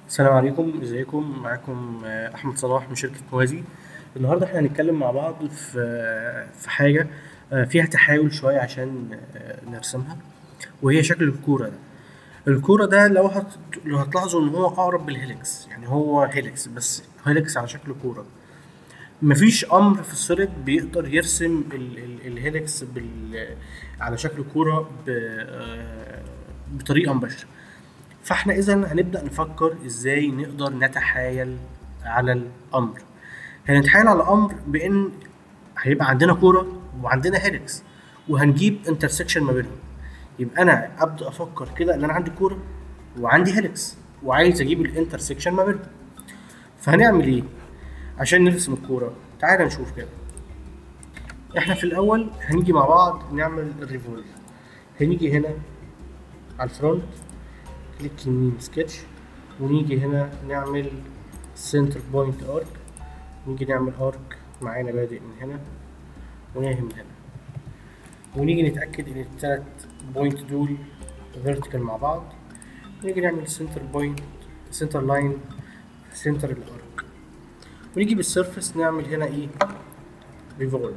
السلام عليكم ازيكم معاكم آه، احمد صلاح من شركه موازي النهارده احنا هنتكلم مع بعض في آه، في حاجه آه، فيها تحايل شويه عشان آه، نرسمها وهي شكل الكوره ده الكوره ده لو هت... لو هتلاحظوا ان هو اقرب بالهيليكس يعني هو هيليكس بس هيليكس على شكل كوره مفيش امر في السوليد بيقدر يرسم ال... ال... الهيليكس بال... على شكل كوره ب... آه، بطريقه مباشره فاحنا اذا هنبدا نفكر ازاي نقدر نتحايل على الامر هنتحايل على الامر بان هيبقى عندنا كوره وعندنا هيليكس وهنجيب انترسكشن ما بينهم يبقى انا ابدا افكر كده ان انا عندي كوره وعندي هيليكس وعايز اجيب الانترسكشن ما بينهم فهنعمل ايه عشان نرسم الكوره تعال نشوف كده احنا في الاول هنيجي مع بعض نعمل الريفولف هنيجي هنا على الفرونت كليك يمين سكتش ونيجي هنا نعمل سنتر بوينت ارك نيجي نعمل ارك معانا بادئ من هنا وناهي من هنا ونيجي نتاكد ان التلات بوينت دول فيرتيكال مع بعض ونيجي نعمل سنتر بوينت سنتر لاين سنتر الارك ونيجي بالسيرفس نعمل هنا ايه ريفولف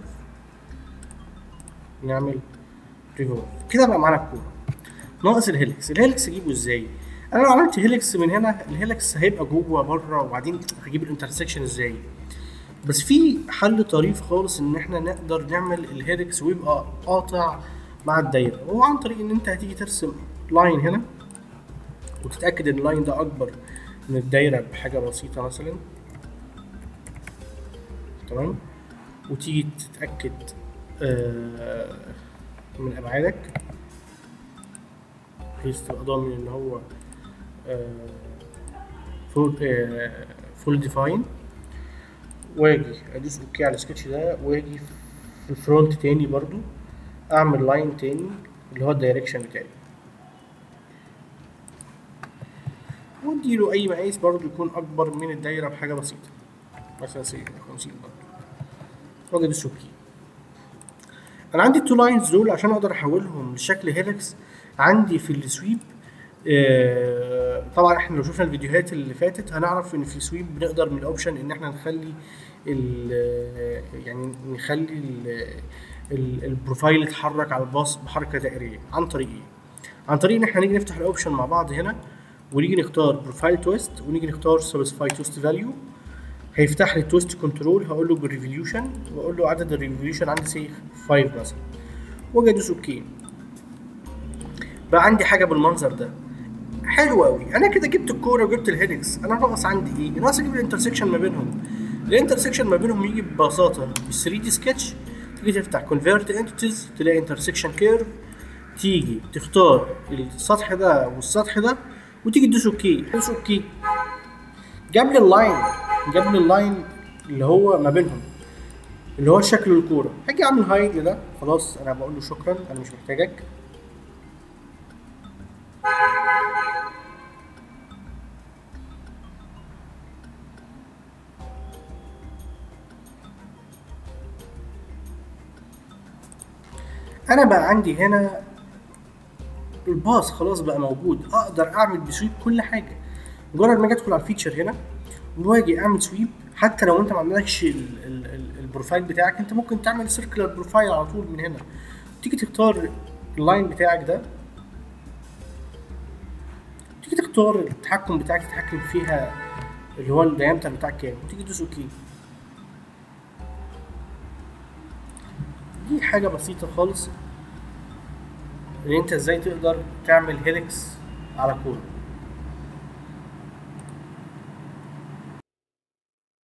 نعمل ريفولف كده بقى معانا الكوره ناقص الهيلكس الهيلكس اجيبه ازاي انا لو عملت هيلكس من هنا الهيلكس هيبقى جوه بره وبعدين هجيب الانترسكشن ازاي بس في حل طريف خالص ان احنا نقدر نعمل الهيلكس ويبقى قاطع مع الدايره وهو عن طريق ان انت هتيجي ترسم لاين هنا وتتاكد ان اللاين ده اكبر من الدايره بحاجه بسيطه مثلا تمام وتيجي تتاكد آه من ابعادك بحيث تبقى ضامن ان هو فول فول ديفاين واجي ادوس اوكي على السكتش ده واجي في الفرونت تاني برضو اعمل لاين تاني اللي هو الدايركشن بتاعي واديله اي مقاس برضو يكون اكبر من الدايره بحاجه بسيطه مثلا سي 50 برضو واجي ادوس اوكي انا عندي التو لاينز دول عشان اقدر احولهم لشكل هيلكس عندي في السويب آه، طبعا احنا لو شفنا الفيديوهات اللي فاتت هنعرف ان في السويب بنقدر من الاوبشن ان احنا نخلي ال يعني نخلي ال ال البروفايل يتحرك على الباص بحركه دائريه عن طريق ايه؟ عن طريق ان احنا نيجي نفتح الاوبشن مع بعض هنا ونيجي نختار بروفايل تويست ونيجي نختار سبيسيفاي تويست فاليو هيفتح لي التويست كنترول هقول له بالريفوليوشن واقول له عدد الريفوليوشن عندي سي 5 مثلا واجي ادوس اوكي بقى عندي حاجه بالمنظر ده حلو قوي انا كده جبت الكوره وجبت الهيلكس انا ناقص عندي ايه ناقص اجيب الانترسكشن ما بينهم الانترسكشن ما بينهم يجي ببساطه بال 3 دي سكتش تيجي تفتح كونفيرت انتيتيز تلاقي انترسكشن كيرف تيجي تختار السطح ده والسطح ده وتيجي تدوس اوكي تدوس اوكي جاب لي اللاين جاب لي اللاين اللي هو ما بينهم اللي هو شكل الكوره هاجي اعمل هايد لده خلاص انا بقول له شكرا انا مش محتاجك انا بقى عندي هنا الباص خلاص بقى موجود اقدر اعمل بسويب كل حاجه مجرد ما اجي ادخل على الفيتشر هنا واجي اعمل سويب حتى لو انت ما عندكش ال- ال- ال- البروفايل بتاعك انت ممكن تعمل سيركلر بروفايل على طول من هنا تيجي تختار اللاين بتاعك ده تيجي تختار التحكم بتاعك تتحكم فيها اللي هو الديامتر بتاعك كام وتيجي تدوس اوكي دي حاجه بسيطه خالص ان انت ازاي تقدر تعمل هيلكس على كوره